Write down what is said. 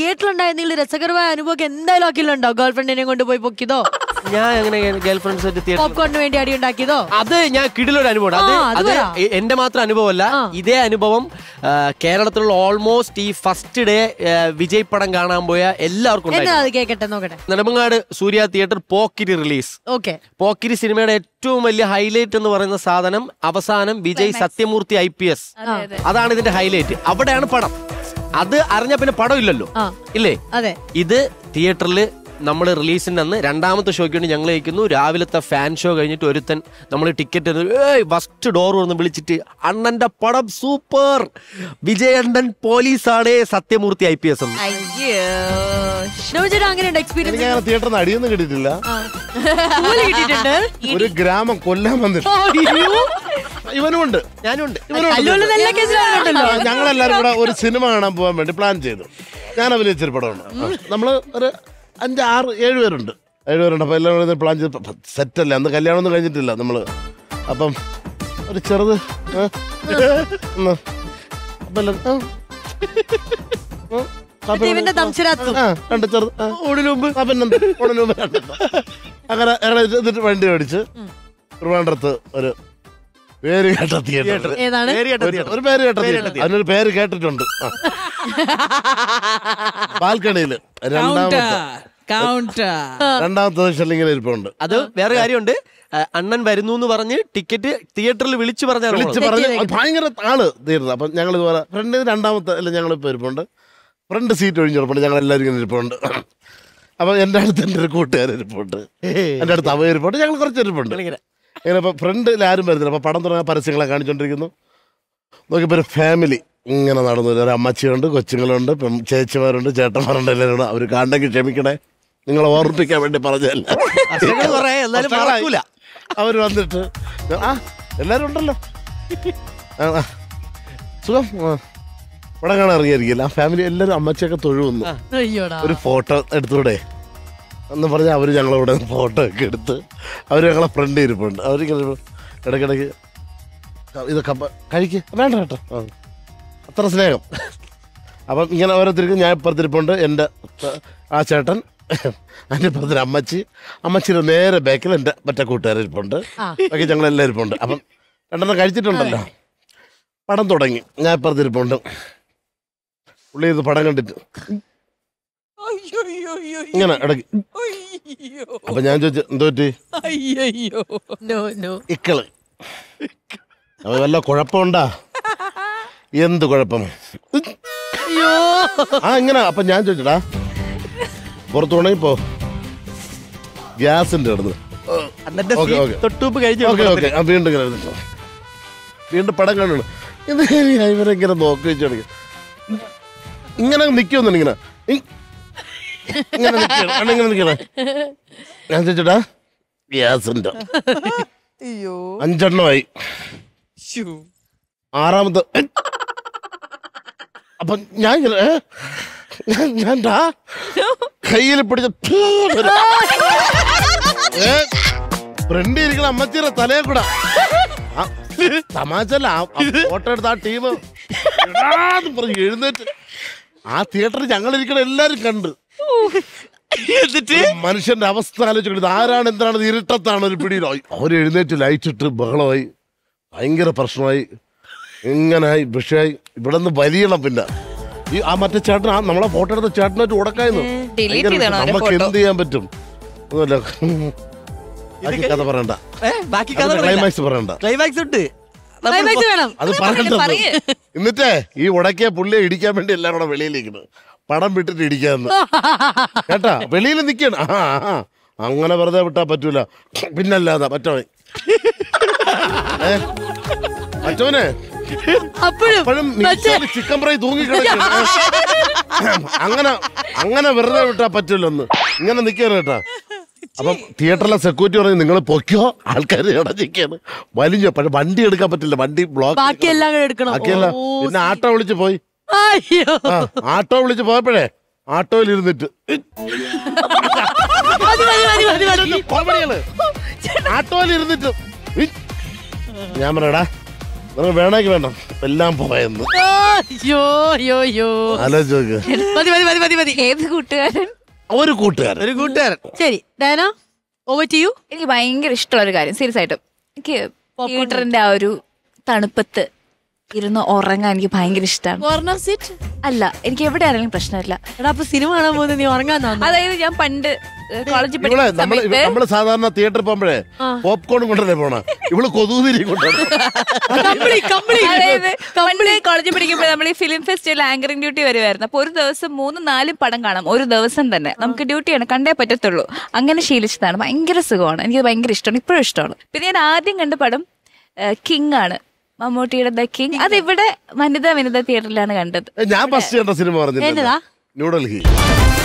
തിയേറ്ററിലുണ്ടായ എന്തെങ്കിലും രസകരമായ അനുഭവം എന്തായാലും അഖിലുണ്ടോ ഗേൾ ഫ്രണ്ടിനെ കൊണ്ട് പോയി പൊക്കിയതോ ഞാൻ അങ്ങനെ ഗേൾ ഫ്രണ്ട്സ് ആയിട്ട് theatre ൽ- പോപ്കോണിന് വേണ്ടി അടി ഉണ്ടാക്കിയതോ അത് ഞാൻ കിടിലൊരു അനുഭവമാണ് അത് ആ, അത് അത് പറ. എ- എന്റെ മാത്രം അനുഭവമല്ല ആ. ഇതേ അനുഭവം ആ, കേരളത്തിലുള്ള ഓൾമോസ്റ്റ് ഈ ഫസ്റ്റ് ഡേ വിജയ് പടം കാണാൻ പോയ എല്ലാവർക്കും എന്നാ ഉണ്ടായിരുന്നു. അത് കേക്കട്ടെ നോക്കട്ടെ Nedumangad Surya theatre Pokkiri release okay Pokkiri സിനിമയുടെ ഏറ്റവും വലിയ ഹൈലൈറ്റ് എന്ന് പറയുന്ന സാധനം അവസാനം Vijay Sathyamoorthy I P S അതെ അതെ അതാണ് ഇതിന്റെ ഹൈലൈറ്റ് അവിടെയാണ് പടം അത് അറിഞ്ഞ പിന്നെ പടം ഇല്ലല്ലോ ആ. ഇല്ലേ അതെ ഇത് തിയേറ്ററിൽ നമ്മൾ റിലീസിന്റെ അന്ന് രണ്ടാമത്തെ ഷോയ്ക്ക് വേണ്ടി ഞങ്ങൾ കഴിക്കുന്നു രാവിലത്തെ ഫാൻ ഷോ കഴിഞ്ഞിട്ട് ഒരുത്തൻ നമ്മൾ ടിക്കറ്റ് ഏയ് ഫസ്റ്റ് ഡോർ വന്ന് വിളിച്ചിട്ട് അണ്ണന്റെ പടം സൂപ്പർ വിജയണ്ണൻ പോലീസാണ് സത്യമൂർത്തി ഐ പി എസ് എന്ന് അയ്യോ നോവിച്ചേട്ടാ അങ്ങനെയുണ്ട് എക്സ്പീരിയൻസ് എനിക്ക് അങ്ങനെ തിയേറ്ററിൽ നിന്ന് അടിയൊന്നും കിട്ടിയിട്ടില്ല കിട്ടിയിട്ടുണ്ട് ഒരു ഗ്രാമം കൊല്ലാൻ വന്നിട്ട് ഇവനുമുണ്ട് ഞാനുണ്ട് തല്ലുള്ള നല്ല കേസിലാണല്ലോ ഞങ്ങളെല്ലാരും കൂടെ ഒരു സിനിമ കാണാൻ പോകാൻ വേണ്ടി പ്ലാൻ ചെയ്തു ഞാൻ അഭിനയിച്ചൊരു പടമാണ് നമ്മള് ഒരു അഞ്ച് ആറ് ഏഴ് പേരുണ്ട് ഏഴ് പേരുണ്ട് അപ്പൊ എല്ലാവരും കൂടെ പ്ലാൻ ചെയ്ത് സെറ്റല്ലേ അന്ന് കല്യാണം ഒന്നും കഴിഞ്ഞിട്ടില്ല നമ്മള് അപ്പം ഒരു ചെറുത് ആ, ഒന്ന്. അപ്പൊ എല്ലാവരും, ആ. ആ, കാപ്പി ഇവന്റെ തംശരാത്തു ആ, രണ്ട് ചെറുത് ആ, ഓടിന് മുമ്പ് ആ, പിന്നെന്ത്? ഓടിന് മുമ്പ് രണ്ടെണ്ണം. അങ്ങനെ ഞങ്ങൾ എന്നിട്ട് വണ്ടി മേടിച്ച് ട്രിവാൻഡ്രത്ത് ഒരു പേര് കേട്ട തിയേറ്റർ ഏതാണ് പേര് കേട്ട ഒരു- theatre. ഒരു പേര് കേട്ട പേര് theatre. കേട്ട അതിനൊരു പേര് കേട്ടിട്ടുണ്ട് ആ. ബാൽക്കണിയില് രണ്ടാമത്തെ കൗണ്ടർ രണ്ടാമത്തെ ദിവസം ഇങ്ങനെ ഇരിപ്പുണ്ട് അത് വേറെ കാര്യമുണ്ട് ആ, അണ്ണൻ വരുന്നു എന്ന് പറഞ്ഞ് ടിക്കറ്റ് തിയേറ്ററിൽ വിളിച്ചു പറഞ്ഞാണ് വിളിച്ച് പോണത്. പറഞ്ഞ് അത് ഭയങ്കര ആള് തീർന്നു അപ്പൊ ഞങ്ങൾ ഇതുപോലെ ഫ്രണ്ടിന് രണ്ടാമത്തെ അല്ല ഞങ്ങൾ ഇപ്പൊ ഇരിപ്പുണ്ട് ഫ്രണ്ട് സീറ്റ് ഒഴിഞ്ഞിരിപ്പുണ്ട് ഞങ്ങൾ എല്ലാവരും ഇങ്ങനെ ഇരിപ്പുണ്ട് അപ്പൊ എന്റെ അടുത്ത് എന്റെ ഒരു കൂട്ടുകാരൻ ഇരിപ്പുണ്ട് എന്റെ അടുത്ത് അവ ഇരിപ്പുണ്ട് ഞങ്ങൾ കുറച്ച് ഇരിപ്പുണ്ട് ഇങ്ങനെ. ഇങ്ങനെ ഇപ്പൊ ഫ്രണ്ടിൽ ആരും വരുന്നില്ല അപ്പൊ പടം തുടങ്ങാൻ പരസ്യങ്ങളെ കാണിച്ചോണ്ടിരിക്കുന്നു നോക്കിയപ്പോ ഒരു ഫാമിലി ഇങ്ങനെ നടന്നു വരും. ഒരു അമ്മച്ചിയുണ്ട് കൊച്ചുങ്ങളുണ്ട് പെം- ചേച്ചിമാരുണ്ട് ചേട്ടന്മാരുണ്ട് എല്ലാവരും ഉണ്ട്. അവര് കാണണമെങ്കിൽ ക്ഷമിക്കണേ നിങ്ങളെ ഓർമ്മിപ്പിക്കാൻ വേണ്ടി പറഞ്ഞതല്ല വർഷങ്ങൾ കുറേ, എന്നാലും വർഷങ്ങളായി. മറക്കൂല. അവര് വന്നിട്ട് ആ എല്ലാരും ഉണ്ടല്ലോ ആ, ആ. സുഖം ആ. പടം കാണാൻ ഇറങ്ങിയായിരിക്കില്ല ആ ഫാമിലി എല്ലാവരും അമ്മച്ചിയൊക്കെ തൊഴുവന്നു അയ്യോടാ ഒരു ഫോട്ടോ എടുത്തൂടെ എന്ന് പറഞ്ഞാൽ അവർ ഞങ്ങളിവിടെ ഫോട്ടോ ഒക്കെ എടുത്ത് അവർ ഞങ്ങളെ ഫ്രണ്ട് ഇരിപ്പുണ്ട് അവരിങ്ങനെ ഒരു ഇടയ്ക്കിടയ്ക്ക് ഇതൊക്കെ അപ്പൊ കഴിക്ക് വേണ്ട കേട്ടോ ആ. അത്ര സ്നേഹം അപ്പം ഇങ്ങനെ ഓരോരുത്തർക്ക് ഞാൻ ഇപ്പുറത്തിരിപ്പുണ്ട് എൻ്റെ ആ ചേട്ടൻ എൻ്റെ ഇപ്പുറത്തൊരു അമ്മച്ചി അമ്മച്ചിയുടെ നേരെ ബാക്കിൽ എൻ്റെ മറ്റേ കൂട്ടുകാരിപ്പുണ്ട് ബാക്കി ഞങ്ങളെല്ലാം ഇരിപ്പുണ്ട് അപ്പം രണ്ടെണ്ണം കഴിച്ചിട്ടുണ്ടല്ലോ പടം തുടങ്ങി ഞാൻ ഇപ്പുറത്തിരിപ്പുണ്ട് പുള്ളി ഇത് പടം കണ്ടിട്ട് ഇങ്ങനെ ഇടയ്ക്ക് അപ്പൊ ഞാൻ ചോദിച്ചു എന്തോ പറ്റി അയ്യോ നോ നോ ഇക്കള് അപ്പൊ വല്ല കുഴപ്പമുണ്ടാ എന്ത് കുഴപ്പം അയ്യോ ആ ഇങ്ങനെ അപ്പൊ ഞാൻ ചോദിച്ചടാ പുറത്തു പോണേപ്പോ ഗ്യാസിന്റെ അടുത്ത് അണ്ണന്റെ ഓക്കേ, seat ഓക്കേ. തൊട്ടുമുമ്പ് കഴിഞ്ഞു ഓക്കെ ഓക്കെ ആ വീണ്ടും ഇങ്ങനെ ഇരുന്നിട്ടോ. വീണ്ടും പടം കാണുന്നു എന്ത് കാര്യാ ഇവരെങ്ങനെ നോക്കി വെച്ചു ഇങ്ങനെ നിൽക്കുമെന്നു ഇങ്ങനെ ഇ- ഇങ്ങനെ നിൽക്കണം അണ്ണ ഇങ്ങനെ നിൽക്കണേ ഞാൻ ചോദിച്ചടാ ഗ്യാസിന്റെ അയ്യോ അഞ്ചെണ്ണമായി ശ്ശൂ. ആറാമത്തെ അപ്പൊ ഞാൻ ഇങ്ങനെ ഏ? ഞാൻ- ഞാൻ ഡാ കയ്യിൽ പിടിച്ച ഥൂ വരും. ഏ? ഫ്രണ്ടിൽ ഇരിക്കണ അമ്മച്ചിയുടെ തലയെ കൂടെ ആ, തമാശല്ല ആ ഫോട്ടോ എടുത്ത ആ ടീം പറഞ്ഞു എഴുന്നേറ്റ് ആ തിയേറ്ററിൽ ഞങ്ങൾ ഇരിക്കണ എല്ലാരും കണ്ട് എന്നിട്ട് ഒരു മനുഷ്യന്റെ അവസ്ഥ ആലോചിക്കുന്നത് ആരാണ് എന്താണ് ഇത് ഇരുട്ടത്താണ് ഒരു പിടിയിലായി അവർ എഴുന്നേറ്റ് ലൈറ്റ് ഇട്ട് ബഹളമായി ഭയങ്കര പ്രശ്നമായി ഇങ്ങനായി വിഷയമായി ഇവിടെ നിന്ന് വലിയണം പിന്നെ ഈ ആ മറ്റേ ചേട്ടൻ ആ നമ്മളെ ഫോട്ടോ എടുത്ത ചേട്ടനായിട്ട് ഉടക്കായിരുന്നു ഡിലീറ്റ് ഭയങ്കര ചെയ്തതാണ് അവന്റെ നമുക്ക് ഫോട്ടോ എന്ത് ചെയ്യാൻ പറ്റും ഒന്നുമില്ല ബാക്കി കഥ പറയണ്ട ഏ, ബാക്കി കഥ ക്ലൈമാക്സ് പറയണ്ട ക്ലൈമാക്സ് ഉണ്ട് ക്ലൈമാക്സ് വേണം അത് പറയണ്ട, പറയണ്ട പറയ്. എന്നിട്ടേ ഈ ഉടക്കിയ പുള്ളിയെ ഇടിക്കാൻ വേണ്ടി എല്ലാവരും കൂടെ വെളിയിലിരിക്കുന്നത് പടം വിട്ടിട്ട് ഇടിക്കാന്ന് കേട്ടാ വെളിയിൽ നിൽക്കണം ആ ആ അങ്ങനെ വെറുതെ വിട്ടാ പറ്റൂല പിന്നല്ലാതെ പറ്റവൻ ഏ പറ്റവനെ അപ്പോഴും അപ്പോഴും ചിക്കൻ ഫ്രൈ തൂങ്ങി അങ്ങനെ അങ്ങനെ വെറുതെ വിട്ടാ പറ്റൂലൊന്ന് ഇങ്ങനെ നിൽക്കാൻ കേട്ടാ അപ്പം തിയേറ്ററിലെ സെക്യൂരിറ്റി പറഞ്ഞു നിങ്ങൾ പൊക്കോ ആൾക്കാർ ഇടഞ്ഞിക്കാണ് വലിഞ്ഞു പക്ഷെ വണ്ടി എടുക്കാൻ പറ്റില്ല വണ്ടി ബ്ലോക്ക് ബാക്കി എല്ലാം കൂടെ എടുക്കണം ബാക്കിയല്ല ഓ, പിന്നെ ആട്ടോ വിളിച്ച് പോയി അയ്യോ ആ ആട്ടോ വിളിച്ച് പോയപ്പോഴേ ആട്ടോയിൽ ഇരുന്നിട്ട് മതി മതി മതി മതി മതി കോമഡികള് ആട്ടോയിൽ ഇരുന്നിട്ട് ഉയ്. ഞാൻ പറയടാ നമുക്ക് വേണമെങ്കിൽ വേണ്ട എല്ലാം പോയെന്ന് അയ്യോ അയ്യോ അയ്യോ ആലോചിച്ച് നോക്ക് മതി മതി മതി മതി മതി ഏത് കൂട്ടുകാരൻ ഒരു കൂട്ടുകാരൻ ഒരു കൂട്ടുകാരൻ ശരി ഡയന ഓവർ ടു യു എനിക്ക് ഭയങ്കര ഇഷ്ടമുള്ള ഒരു കാര്യം സീരിയസ് ആയിട്ടും എനിക്ക് തിയേറ്ററിന്റെ ആ ഒരു തണുപ്പത്ത് ഇരുന്ന് ഉറങ്ങാൻ എനിക്ക് ഭയങ്കര ഇഷ്ടമാണ് കോർണർ സീറ്റ് അല്ല എനിക്ക് എവിടെ ആണെങ്കിലും പ്രശ്നമില്ല എടാ അപ്പൊ സിനിമ കാണാൻ പോകുന്നത് നീ ഉറങ്ങാൻ തോന്നുന്നു അതായത് ഞാൻ പണ്ട് കോളേജിൽ ഇവളെ പഠിക്കുന്ന നമ്മള് സമയത്ത് നമ്മള് സാധാരണ തിയേറ്ററിൽ പോകുമ്പോഴേ പോപ്കോൺ കൊണ്ടല്ലേ പോണ ഇവള് കൊതുകുതിരി കൊണ്ടാണ് കമ്പിളി കമ്പിളി അതായത് പണ്ട് കോളേജിൽ പഠിക്കുമ്പോൾ നമ്മൾ ഈ ഫിലിം ഫെസ്റ്റിവൽ ആങ്കറിംഗ് ഡ്യൂട്ടി വരുമായിരുന്നു അപ്പൊ ഒരു ദിവസം മൂന്നും നാലും പടം കാണാം ഒരു ദിവസം തന്നെ നമുക്ക് ഡ്യൂട്ടിയാണ് കണ്ടേ പറ്റത്തുള്ളൂ അങ്ങനെ ശീലിച്ചതാണ് ഭയങ്കര സുഖമാണ് എനിക്ക് ഭയങ്കര ഇഷ്ടമാണ് ഇപ്പോഴും ഇഷ്ടമാണ് പിന്നെ ഞാൻ ആദ്യം കണ്ട പടം കിങ് ആണ് മമ്മൂട്ടിയുടെ ദ കിങ് അത് ഇവിടെ വനിത വനിത തിയേറ്ററിലാണ് കണ്ടത് ഞാൻ ഫസ്റ്റ് കണ്ട സിനിമ പറഞ്ഞില്ല എന്നതാ? ന്യൂഡൽഹി